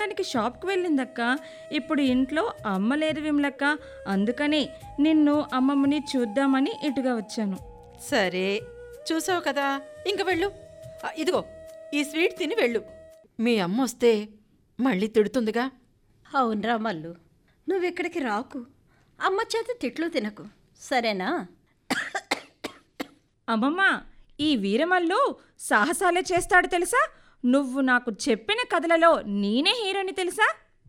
కొనడానికి షాప్కి వెళ్ళిందక్క ఇప్పుడు ఇంట్లో అమ్మ లేదు విమలక్క అందుకని నిన్ను అమ్మమ్మని చూద్దామని ఇటుగా వచ్చాను సరే చూసావు కదా ఇంక వెళ్ళు ఆ, ఇదిగో ఈ స్వీట్ తిని వెళ్ళు మీ అమ్మ వస్తే మళ్ళీ తిడుతుందిగా అవునరా మల్లు నువ్వు ఇక్కడికి రాకు అమ్మ చేత తిట్లు తినకు సరేనా అమ్మమ్మ ఈ వీరమల్లు సాహసాలే చేస్తాడు తెలుసా నువ్వు నాకు చెప్పిన కథలలో నేనే హీరోని తెలుసా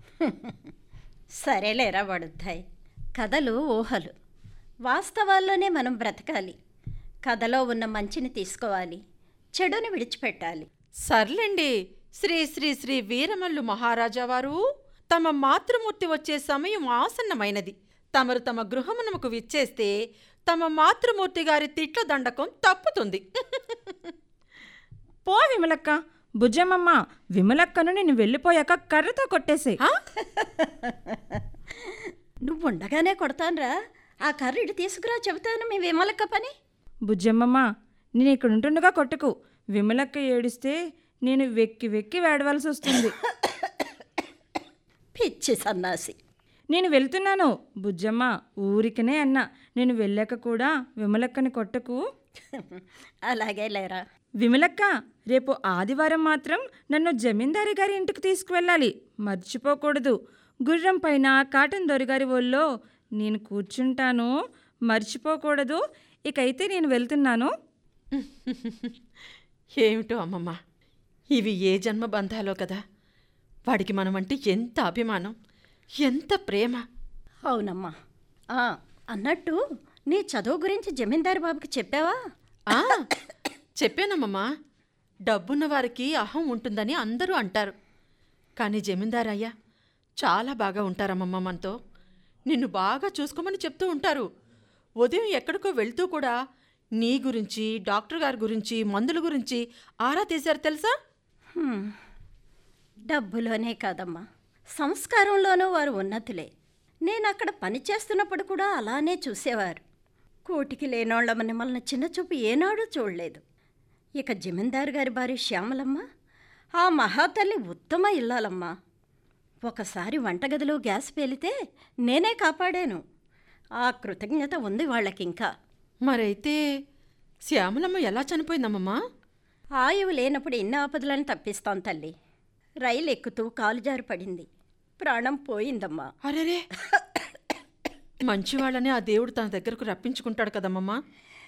సరేలేరా పడుద్దాయి కథలు ఊహలు వాస్తవాల్లోనే మనం బ్రతకాలి కథలో ఉన్న మంచిని తీసుకోవాలి చెడుని విడిచిపెట్టాలి సర్లేండి శ్రీ శ్రీ శ్రీ వీరమల్లు మహారాజా వారు తమ మాతృమూర్తి వచ్చే సమయం ఆసన్నమైనది తమరు తమ గృహమునకు విచ్చేస్తే తమ మాతృమూర్తి గారి తిట్ల దండకం తప్పుతుంది పో విమలక్క బుజ్జమ్మమ్మ విమలక్కను నేను వెళ్ళిపోయాక కర్రతో కొట్టేసే ఆ? నువ్వు ఉండగానే కొడతానురా ఆ కర్ర ఇటు తీసుకురా చెబుతాను మీ విమలక్క పని బుజ్జమ్మమ్మ నేను ఇక్కడ ఉంటుండగా కొట్టకు విమలక్క ఏడిస్తే నేను వెక్కి వెక్కి వేడవలసి వస్తుంది పిచ్చి సన్నాసి నేను వెళ్తున్నాను బుజ్జమ్మ ఊరికనే అన్నా నేను వెళ్ళాక కూడా విమలక్కని కొట్టకు అలాగే లేరా విమలక్క రేపు ఆదివారం మాత్రం నన్ను జమీందారి గారి ఇంటికి తీసుకువెళ్ళాలి మర్చిపోకూడదు గుర్రం పైన కాటన్ దొరిగారి ఒళ్ళో నేను కూర్చుంటాను మర్చిపోకూడదు ఇకైతే నేను వెళ్తున్నాను ఏమిటో అమ్మమ్మ ఇవి ఏ జన్మ బంధాలో కదా వాడికి మనమంటే ఎంత అభిమానం ఎంత ప్రేమ అవునమ్మా ఆ, అన్నట్టు నీ చదువు గురించి జమీందారు బాబుకి చెప్పావా ఆ, చెప్పానమ్మమ్మా డబ్బున్న వారికి అహం ఉంటుందని అందరూ అంటారు కానీ జమీందారయ్య చాలా బాగా ఉంటారమ్మమ్మ మనతో నిన్ను బాగా చూసుకోమని చెప్తూ ఉంటారు ఉదయం ఎక్కడికో వెళ్తూ కూడా నీ గురించి డాక్టర్ గారి గురించి మందుల గురించి ఆరా తీశారు తెలుసా హ్మ్. డబ్బులోనే కాదమ్మా సంస్కారంలోనూ వారు ఉన్నతులే నేను అక్కడ పని చేస్తున్నప్పుడు కూడా అలానే చూసేవారు కోటికి లేనోళ్ళమని మనల్ని చిన్న చూపు ఏనాడూ చూడలేదు ఇక జమీందారు గారి భార్య శ్యామలమ్మ ఆ మహాతల్లి ఉత్తమ ఇల్లాలమ్మా ఒకసారి వంటగదిలో గ్యాస్ పేలితే నేనే కాపాడాను ఆ కృతజ్ఞత ఉంది వాళ్ళకింకా మరైతే శ్యామలమ్మ ఎలా చనిపోయిందమ్మమ్మా ఆయువు లేనప్పుడు ఎన్ని ఆపదలను తప్పిస్తాం తల్లి రైలు ఎక్కుతూ కాలు జారి పడింది ప్రాణం పోయిందమ్మా అరేరే మంచివాళ్ళని ఆ దేవుడు తన దగ్గరకు రప్పించుకుంటాడు కదమ్మమ్మా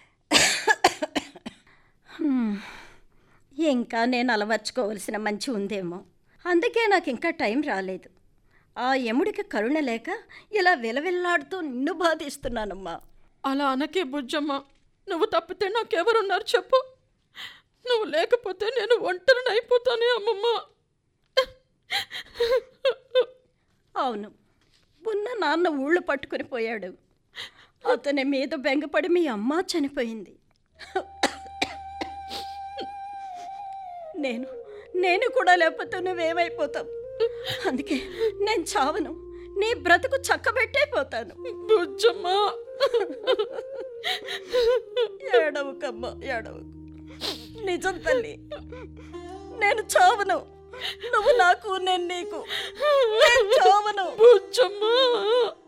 హ్మ్. ఇంకా నేను అలవర్చుకోవలసిన మంచి ఉందేమో అందుకే నాకు ఇంకా టైం రాలేదు ఆ యముడికి కరుణ లేక ఇలా విలవిల్లాడుతూ నిన్ను బాధిస్తున్నానమ్మా అలా అనకే బుజ్జమ్మ నువ్వు తప్పితే నాకెవరున్నారు చెప్పు నువ్వు లేకపోతే నేను ఒంటరిని అయిపోతానే అమ్మమ్మ అవును ఉన్న నాన్న ఊళ్ళు పట్టుకుని పోయాడు అతని మీద బెంగపడి మీ అమ్మ చనిపోయింది నేను నేను కూడా లేకపోతే నువ్వేమైపోతావు అందుకే నేను చావను నీ బ్రతుకు చక్కబెట్టే పోతాను బుజ్జమ్మ ఏడవకమ్మ ఏడవకు నిజం తల్లి నేను చావను నువ్వు నాకు నేను నీకు నేను చావను బుజ్జమ్మ